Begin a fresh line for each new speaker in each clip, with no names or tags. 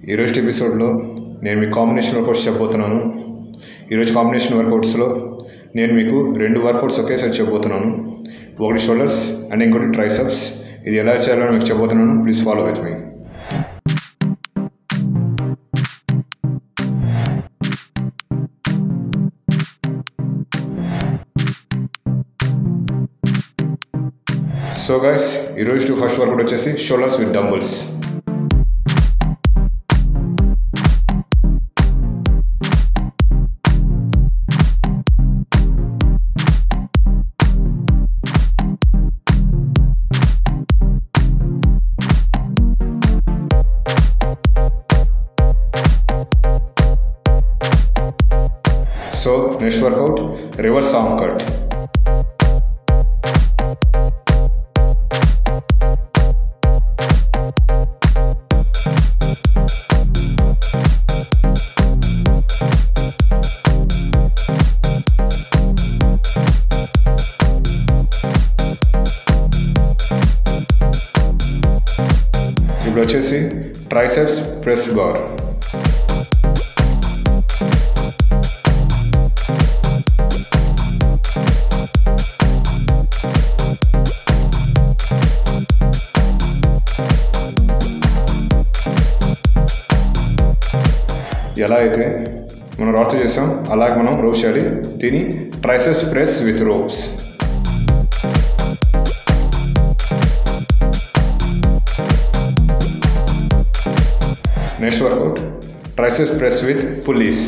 ఈరోజు ఎపిసోడ్లో నేను మీకు కాంబినేషన్ వర్కౌట్స్ చెప్పబోతున్నాను ఈరోజు కాంబినేషన్ వర్కౌట్స్లో నేను మీకు రెండు వర్కౌట్స్ ఒకేసారి చెప్పబోతున్నాను ఒకటి షోల్డర్స్ అండ్ ఇంకోటి ట్రైసెప్స్ ఇది ఎలా చేయాలో మీకు చెప్పబోతున్నాను please follow with me so guys ఈరోజు ఫస్ట్ వర్కౌట్ వచ్చేసి shoulders with dumbbells so next workout reverse arm curl ఇప్పుడు వచ్చేసి ట్రైసెప్స్ ప్రెస్ బార్ ఎలా అయితే మనం రాత్రి చేసాం అలాగే మనం రోప్ చేయాలి దీని triceps press with ropes next workout triceps press with pulleys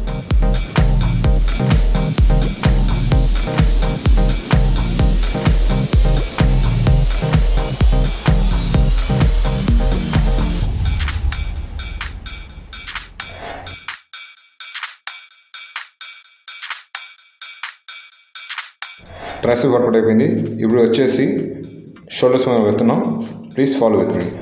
tricep workout అయిపోయింది ఇప్పుడు వచ్చేసి షోల్డర్స్ మీద వెళ్తున్నాం ప్లీజ్ ఫాలో విత్ మీ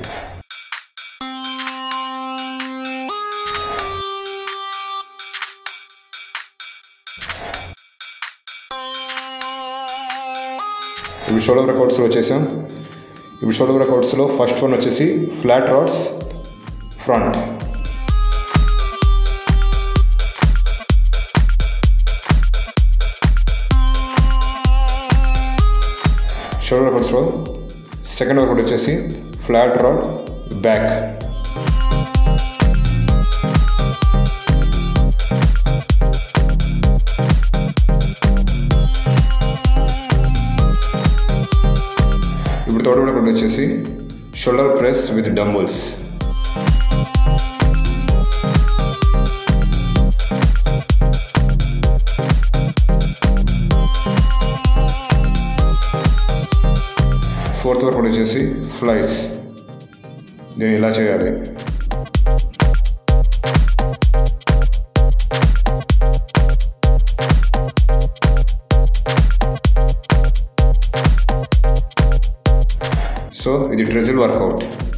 ఇప్పుడు షోల్డర్ వర్కౌట్స్లో వచ్చేసాం ఇప్పుడు షోల్డర్ వర్కౌట్స్లో ఫస్ట్ వన్ వచ్చేసి ఫ్లాట్ రాడ్స్ ఫ్రంట్ షోల్డర్ వర్కౌట్స్లో సెకండ్ వర్కౌట్ వచ్చేసి ఫ్లాట్ రాడ్ బ్యాక్ ఇప్పుడు థర్డ్ వర్కౌట్ వచ్చేసి shoulder press with dumbbells fourth workout వచ్చేసి ఫ్లైస్ దీన్ని ఇలా చేయాలి సో ఇది ట్రెజిల్ వర్కౌట్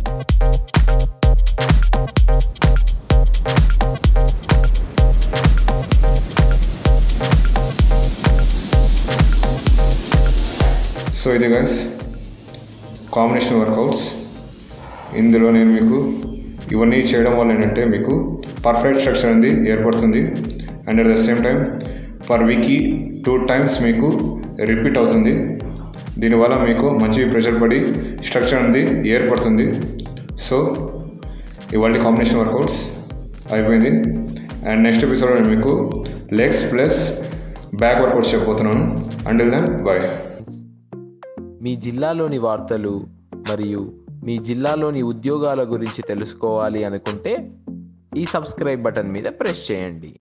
సో ఇది గైస్ కాంబినేషన్ వర్కౌట్స్ ఇందులో నేను మీకు ఇవన్నీ చేయడం వల్ల ఏంటంటే మీకు పర్ఫెక్ట్ స్ట్రక్చర్ అనేది ఏర్పడుతుంది and at the same time per వీక్కి టూ టైమ్స్ మీకు రిపీట్ అవుతుంది దీనివల్ల మీకు మంచి ప్రెషర్ పడి స్ట్రక్చర్ అనేది ఏర్పడుతుంది సో ఇవాళ కాంబినేషన్ వర్కౌట్స్ అయిపోయింది అండ్ నెక్స్ట్ ఎపిసోడ్ నేను మీకు లెగ్స్ ప్లస్ బ్యాక్ వర్కౌట్స్ చెప్పబోతున్నాను అండిల్ దెన్ బాయ్
మీ జిల్లాలోని వార్తలు మరియు మీ జిల్లాలోని ఉద్యోగాల గురించి తెలుసుకోవాలి అనుకుంటే ఈ సబ్స్క్రైబ్ బటన్ మీద ప్రెస్ చేయండి